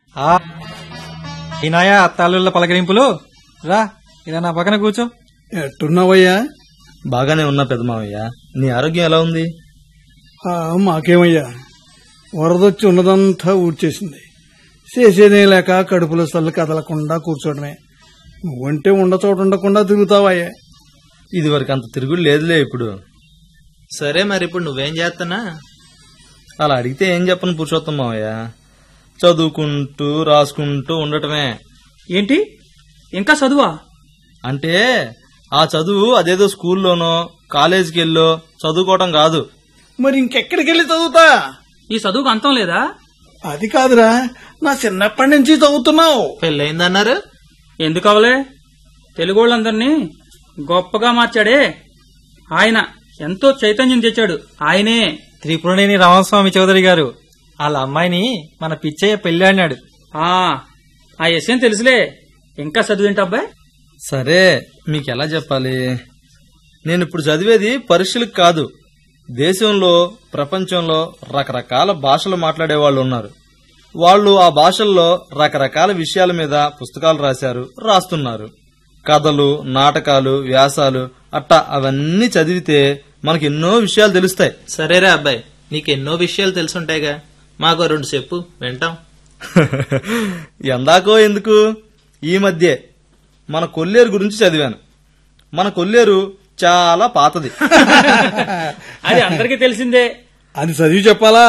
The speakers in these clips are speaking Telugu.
ఆ ఈనాయా అత్తాళ్ళ పలకరింపులు రా ఇలా నా పక్కన కూర్చో ఎట్టున్నావయ్యా బాగానే ఉన్నా పెద్ద మావయ్య నీ ఆరోగ్యం ఎలా ఉంది ఆ, మాకేమయ్యా వరదొచ్చి ఉన్నదంతా ఊడ్చేసింది చేసేదే లేక కడుపులో సల్లు కదలకుండా కూర్చోవడమే నువ్వంటే ఉండ చోట ఉండకుండా తిరుగుతావయ్యా ఇది వరకు అంత తిరుగుడు లేదులే ఇప్పుడు సరే మరి ఇప్పుడు నువ్వేం చేస్తున్నా అలా అడిగితే ఏం చెప్పను పురుషోత్తం మావయ్య చదువుకుంటూ రాసుకుంటూ ఉండటమే ఏంటి ఇంకా చదువా అంటే ఆ చదువు అదేదో స్కూల్లోనో కాలేజీకి వెళ్ళో చదువుకోవటం కాదు మరి ఇంకెక్కడికి వెళ్ళి చదువుతా ఈ చదువుకు అంతం లేదా అది కాదురా నా చిన్నప్పటి నుంచి చదువుతున్నావు పెళ్ళయిందన్నారు ఎందుకు అవలే తెలుగు వాళ్ళందరినీ గొప్పగా మార్చాడే ఆయన ఎంతో చైతన్యం తెచ్చాడు ఆయనే త్రిపురనేని రామస్వామి చౌదరి గారు వాళ్ళ అమ్మాయిని మన పిచ్చయ్య పెళ్ళాడినాడు ఆ ఆ విషయం తెలుసులే ఇంకా చదువేంటి అబ్బాయి సరే మీకు ఎలా చెప్పాలి నేను ఇప్పుడు చదివేది పరీక్షలకు కాదు దేశంలో ప్రపంచంలో రకరకాల భాషలు మాట్లాడే వాళ్ళు ఉన్నారు వాళ్ళు ఆ భాషల్లో రకరకాల విషయాల మీద పుస్తకాలు రాశారు రాస్తున్నారు కథలు నాటకాలు వ్యాసాలు అట్టా అవన్నీ చదివితే మనకి ఎన్నో విషయాలు తెలుస్తాయి సరేరా అబ్బాయి నీకెన్నో విషయాలు తెలుసుంటాయిగా మాకు రెండు చెప్పు వింటాం ఎందాకో ఎందుకు ఈ మధ్యే మన కొల్లేరు గురించి చదివాను మన కొల్లేరు చాలా పాతది అది అందరికీ తెలిసిందే అది చదివి చెప్పాలా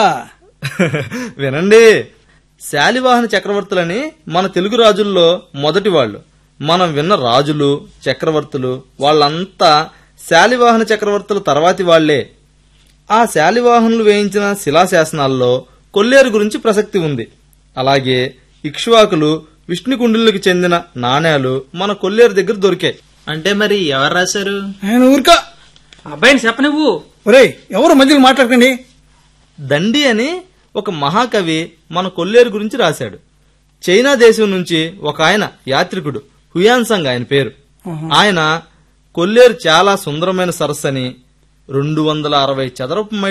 వినండి శాలివాహన చక్రవర్తులని మన తెలుగు రాజుల్లో మొదటి వాళ్ళు మనం విన్న రాజులు చక్రవర్తులు వాళ్ళంతా శాలివాహన చక్రవర్తుల తర్వాతి వాళ్లే ఆ శాలివాహనులు వేయించిన శిలాశాసనాల్లో కొల్లేరు గురించి ప్రసక్తి ఉంది అలాగే ఇక్ష్వాకులు విష్ణుకుండులకు చెందిన నాణేలు మన కొల్లేరు దగ్గర దొరికాయి అంటే మరి ఎవరు రాశారు ఆయన ఊరుకా అబ్బాయిని చెప్పనివ్వు ఒరేయ్ ఎవరు మధ్యలో మాట్లాడకండి దండి అని ఒక మహాకవి మన కొల్లేరు గురించి రాశాడు చైనా దేశం నుంచి ఒక ఆయన యాత్రికుడు హుయాన్సంగ్ ఆయన పేరు ఆయన కొల్లేరు చాలా సుందరమైన సరస్సు అని రెండు వందల అరవై చదరపు